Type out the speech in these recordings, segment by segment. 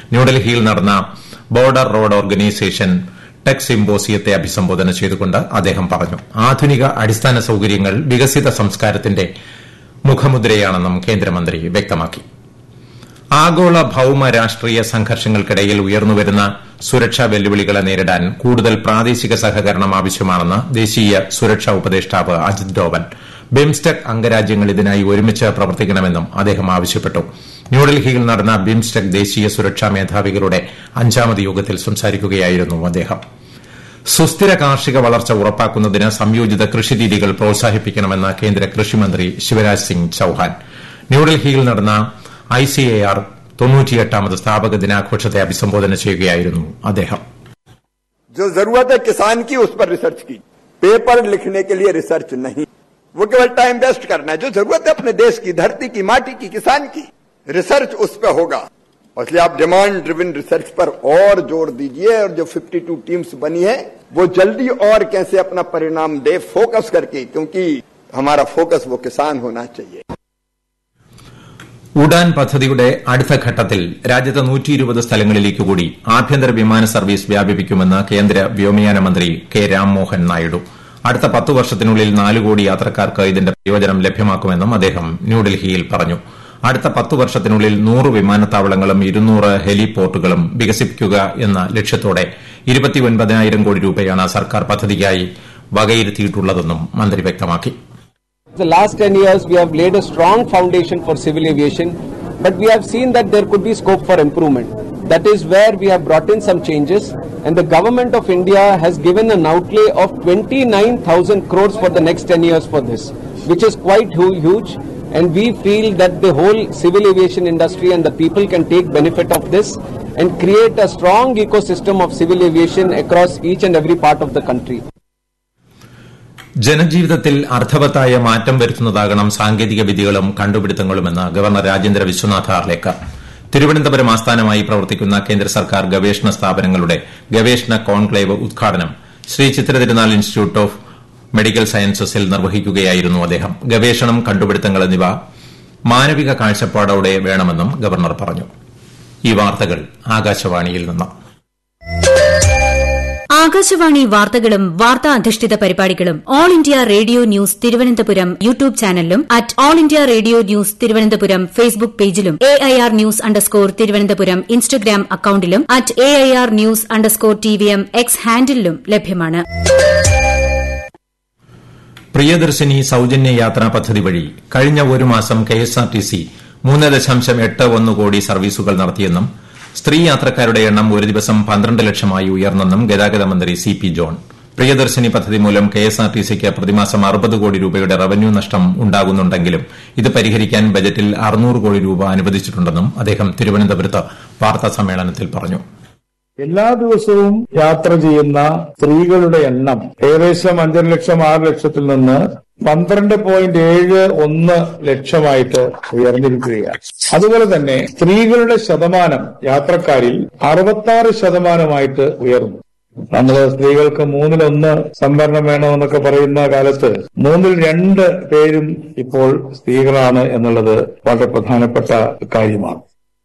ന്യൂഡൽഹിയിൽ നടന്ന border road organisation tech സിംബോസിയത്തെ അഭിസംബോധന ചെയ്തുകൊണ്ട് അദ്ദേഹം പറഞ്ഞു ആധുനിക അടിസ്ഥാന സൌകര്യങ്ങൾ വികസിത സംസ്കാരത്തിന്റെ മുഖമുദ്രയാണെന്നും കേന്ദ്രമന്ത്രി വ്യക്തമാക്കി ആഗോള ഭൌമ രാഷ്ട്രീയ സംഘർഷങ്ങൾക്കിടയിൽ ഉയർന്നുവരുന്ന സുരക്ഷാ വെല്ലുവിളികളെ നേരിടാൻ കൂടുതൽ പ്രാദേശിക സഹകരണം ആവശ്യമാണെന്ന് ദേശീയ സുരക്ഷാ ഉപദേഷ്ടാവ് അജിത് ഡോവൽ ബിംസ്റ്റെക് അംഗരാജ്യങ്ങൾ ഇതിനായി ഒരുമിച്ച് പ്രവർത്തിക്കണമെന്നും അദ്ദേഹം ആവശ്യപ്പെട്ടു ന്യൂഡൽഹിയിൽ നടന്ന ബിംസ്റ്റെക് ദേശീയ സുരക്ഷാ മേധാവികളുടെ അഞ്ചാമത് യോഗത്തിൽ സംസാരിക്കുകയായിരുന്നു അദ്ദേഹം സുസ്ഥിര കാർഷിക വളർച്ച ഉറപ്പാക്കുന്നതിന് സംയോജിത കൃഷിരീതികൾ പ്രോത്സാഹിപ്പിക്കണമെന്ന് കേന്ദ്ര കൃഷിമന്ത്രി ശിവരാജ് സിംഗ് ചൌഹാൻ ന്യൂഡൽഹിയിൽ നടന്ന ഐസിഎആർ തൊണ്ണൂറ്റിയെട്ടാമത് സ്ഥാപക ദിനാഘോഷത്തെ അഭിസംബോധന ചെയ്യുകയായിരുന്നു അദ്ദേഹം जो जरूरत है किसान की उस पर रिसर्च की पेपर लिखने के लिए रिसर्च नहीं वो केवल टाइम वेस्ट करना है जो जरूरत है अपने देश की धरती की माटी की किसान की रिसर्च उस पर होगा और इसलिए आप डिमांड ड्रिवन रिसर्च पर और जोर दीजिए और जो 52 टीम्स बनी है वो जल्दी और कैसे अपना परिणाम दे फोकस करके क्योंकि हमारा फोकस वो किसान होना चाहिए ഉഡാൻ പദ്ധതിയുടെ അടുത്ത ഘട്ടത്തിൽ രാജ്യത്തെ നൂറ്റിയിരുപത് സ്ഥലങ്ങളിലേക്ക് കൂടി ആഭ്യന്തര വിമാന സർവീസ് വ്യാപിപ്പിക്കുമെന്ന് കേന്ദ്ര വ്യോമയാന മന്ത്രി കെ രാംമോഹൻ നായിഡു അടുത്ത പത്തു വർഷത്തിനുള്ളിൽ നാല് കോടി യാത്രക്കാർക്ക് ഇതിന്റെ പ്രയോജനം ലഭ്യമാക്കുമെന്നും അദ്ദേഹം ന്യൂഡൽഹിയിൽ പറഞ്ഞു അടുത്ത പത്തു വർഷത്തിനുള്ളിൽ നൂറ് വിമാനത്താവളങ്ങളും ഇരുന്നൂറ് ഹെലിപോർട്ടുകളും വികസിപ്പിക്കുക എന്ന ലക്ഷ്യത്തോടെ ഇരുപത്തിയൊൻപതിനായിരം കോടി രൂപയാണ് സർക്കാർ പദ്ധതിക്കായി വകയിരുത്തിയിട്ടുള്ളതെന്നും മന്ത്രി വ്യക്തമാക്കി The last 10 years, we have laid a strong foundation for civil aviation, but we have seen that there could be scope for improvement. That is where we have brought in some changes, and the government of India has given an outlay of 29,000 crores for the next 10 years for this, which is quite hu- huge. And we feel that the whole civil aviation industry and the people can take benefit of this and create a strong ecosystem of civil aviation across each and every part of the country. ജനജീവിതത്തിൽ അർത്ഥവത്തായ മാറ്റം വരുത്തുന്നതാകണം സാങ്കേതിക വിദ്യകളും കണ്ടുപിടുത്തങ്ങളുമെന്ന് governor Rajendra Vishwanath Arlekar Thiruvananthapuram ആസ്ഥാനമായി പ്രവർത്തിക്കുന്ന കേന്ദ്ര സർക്കാർ ഗവേഷണ സ്ഥാപനങ്ങളുടെ ഗവേഷണ കോൺക്ലേവ് ഉദ്ഘാടനം Sree Chitra Tirunal institute of medical സയൻസസിൽ നിർവഹിക്കുകയായിരുന്നു അദ്ദേഹം ഗവേഷണം കണ്ടുപിടുത്തങ്ങൾ എന്നിവ മാനവിക കാഴ്ചപ്പാടോടെ വേണമെന്നും ഗവർണർ പറഞ്ഞു ഈ വാർത്തകൾ ആകാശവാണിയിൽ നിന്ന് ആകാശവാണി വാർത്തകളും വാർത്താ അധിഷ്ഠിത പരിപാടികളും All India Radio news Thiruvananthapuram YouTube ചാനലിലും at All India Radio news Thiruvananthapuram Facebook പേജിലും A I R news underscore Thiruvananthapuram Instagram അക്കൌണ്ടിലും at A I R news underscore T V M X ഹാൻഡിലും ലഭ്യമാണ് പ്രിയദർശിനി സൌജന്യ യാത്രാ പദ്ധതി വഴി കഴിഞ്ഞ ഒരു മാസം കെഎസ്ആർടിസി മൂന്ന് ദശാംശം എട്ട് ഒന്ന് കോടി സർവീസുകൾ നടത്തിയെന്നും സ്ത്രീ യാത്രക്കാരുടെ എണ്ണം ഒരു ദിവസം പന്ത്രണ്ട് ലക്ഷമായി ഉയർന്നെന്നും ഗതാഗത മന്ത്രി സി പി ജോൺ പ്രിയദർശിനി പദ്ധതി മൂലം കെഎസ്ആർടിസിക്ക് പ്രതിമാസം അറുപത് കോടി രൂപയുടെ റവന്യൂ നഷ്ടം ഉണ്ടാകുന്നുണ്ടെങ്കിലും ഇത് പരിഹരിക്കാൻ ബജറ്റിൽ അറുന്നൂറ് കോടി രൂപ അനുവദിച്ചിട്ടുണ്ടെന്നും അദ്ദേഹം തിരുവനന്തപുരത്ത് വാർത്താസമ്മേളനത്തിൽ പറഞ്ഞു എല്ലാ ദിവസവും യാത്ര ചെയ്യുന്ന സ്ത്രീകളുടെ എണ്ണം ഏകദേശം അഞ്ചര ലക്ഷം ആറ് ലക്ഷത്തിൽ നിന്ന് പന്ത്രണ്ട് പോയിന്റ് ഏഴ് ഒന്ന് ലക്ഷമായിട്ട് ഉയർന്നിരിക്കുകയാണ് അതുപോലെ തന്നെ സ്ത്രീകളുടെ ശതമാനം യാത്രക്കാരിൽ അറുപത്തി ആറ് ശതമാനമായിട്ട് ഉയർന്നു നമ്മൾ സ്ത്രീകൾക്ക് മൂന്നിലൊന്ന് സംവരണം വേണമെന്നൊക്കെ പറയുന്ന കാലത്ത് മൂന്നിൽ രണ്ട് പേരും ഇപ്പോൾ സ്ത്രീകളാണ് എന്നുള്ളത് വളരെ പ്രധാനപ്പെട്ട കാര്യമാണ്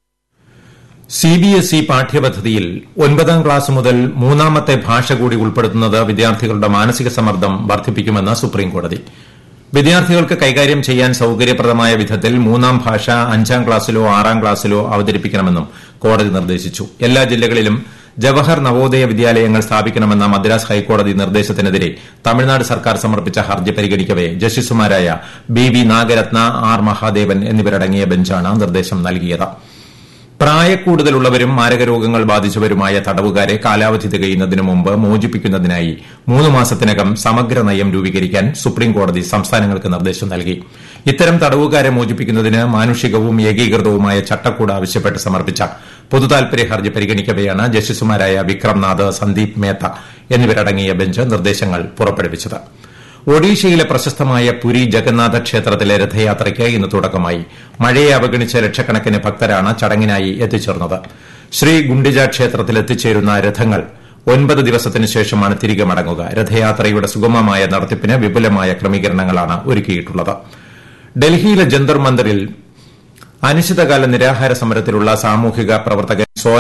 സി ബി എസ് ഇ പാഠ്യപദ്ധതിയിൽ ഒൻപതാം ക്ലാസ് മുതൽ മൂന്നാമത്തെ ഭാഷ കൂടി ഉൾപ്പെടുത്തുന്നത് വിദ്യാർത്ഥികളുടെ മാനസിക സമ്മർദ്ദം വർദ്ധിപ്പിക്കുമെന്ന് സുപ്രീംകോടതി വിദ്യാർത്ഥികൾക്ക് കൈകാര്യം ചെയ്യാൻ സൌകര്യപ്രദമായ വിധത്തിൽ മൂന്നാം ഭാഷ അഞ്ചാം ക്ലാസ്സിലോ ആറാം ക്ലാസ്സിലോ അവതരിപ്പിക്കണമെന്നും കോടതി നിർദ്ദേശിച്ചു എല്ലാ ജില്ലകളിലും ജവഹർ നവോദയ വിദ്യാലയങ്ങൾ സ്ഥാപിക്കണമെന്ന മദ്രാസ് ഹൈക്കോടതി നിർദ്ദേശത്തിനെതിരെ തമിഴ്നാട് സർക്കാർ സമർപ്പിച്ച ഹർജി പരിഗണിക്കവെ ജസ്റ്റിസുമാരായ B V Nagarathna R Mahadevan എന്നിവരടങ്ങിയ ബെഞ്ചാണ് നിർദ്ദേശം നൽകിയത് പ്രായക്കൂടുതലുള്ളവരും മാരകരോഗങ്ങൾ ബാധിച്ചവരുമായ തടവുകാരെ കാലാവധി തികയുന്നതിന് മുമ്പ് മോചിപ്പിക്കുന്നതിനായി മൂന്ന് മാസത്തിനകം സമഗ്ര നയം രൂപീകരിക്കാൻ സുപ്രീംകോടതി സംസ്ഥാനങ്ങൾക്ക് നിർദ്ദേശം നൽകി ഇത്തരം തടവുകാരെ മോചിപ്പിക്കുന്നതിന് മാനുഷികവും ഏകീകൃതവുമായ ചട്ടക്കൂട് ആവശ്യപ്പെട്ട് സമർപ്പിച്ച പൊതുതാൽപര്യ ഹർജി പരിഗണിക്കവെയാണ് ജസ്റ്റിസുമാരായ വിക്രംനാഥ് സന്ദീപ് മേത്ത എന്നിവരടങ്ങിയ ബെഞ്ച് നിർദ്ദേശങ്ങൾ പുറപ്പെടുവിച്ചത് ഒഡീഷയിലെ പ്രശസ്തമായ പുരി ജഗന്നാഥ ക്ഷേത്രത്തിലെ രഥയാത്രയ്ക്ക് ഇന്ന് തുടക്കമായി മഴയെ അവഗണിച്ച ലക്ഷക്കണക്കിന് ഭക്തരാണ് ചടങ്ങിനായി എത്തിച്ചേർന്നത് ശ്രീ ഗുണ്ടിജ ക്ഷേത്രത്തിൽ എത്തിച്ചേരുന്ന രഥങ്ങൾ ഒൻപത് ദിവസത്തിന് ശേഷമാണ് തിരികെ മടങ്ങുക രഥയാത്രയുടെ സുഗമമായ നടത്തിപ്പിന് വിപുലമായ ക്രമീകരണങ്ങളാണ് ഒരുക്കിയിട്ടുള്ളത് ഡൽഹിയിലെ ജന്തർ മന്ദിറിൽ അനിശ്ചിതകാല നിരാഹാര സമരത്തിലുള്ള സാമൂഹിക പ്രവർത്തകൻ സോന